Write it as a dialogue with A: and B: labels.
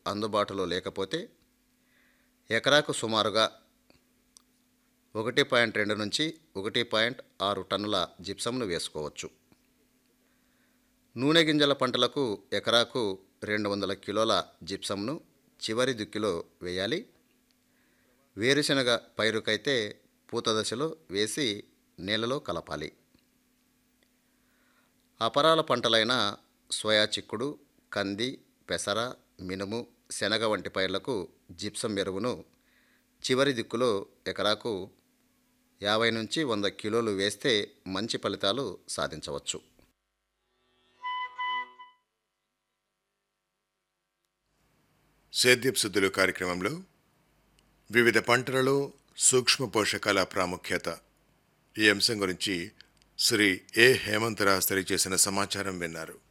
A: అందుబాటులో లేకపోతే ఎకరాకు సుమారుగా ఒకటి పాయింట్ రెండు నుంచి ఒకటి పాయింట్ ఆరు టన్నుల జిప్సంను వేసుకోవచ్చు నూనె గింజల పంటలకు ఎకరాకు రెండు వందల కిలోల జిప్సంను చివరి దుక్కిలో వేయాలి వేరుశనగ పైరుకైతే పూత దశలో వేసి నేలలో కలపాలి అపరాల పంటలైన సోయా చిక్కుడు కంది పెసర మినుము శనగ వంటి పైర్లకు జిప్సం ఎరువును చివరి దిక్కులో ఎకరాకు యాభై నుంచి వంద కిలోలు వేస్తే మంచి ఫలితాలు సాధించవచ్చు
B: సేద్యపు శుద్ధులు కార్యక్రమంలో వివిధ పంటలలో సూక్ష్మ పోషకాల ప్రాముఖ్యత ఈ అంశం గురించి శ్రీ ఏ హేమంతరాజ్ తెలియజేసిన సమాచారం విన్నారు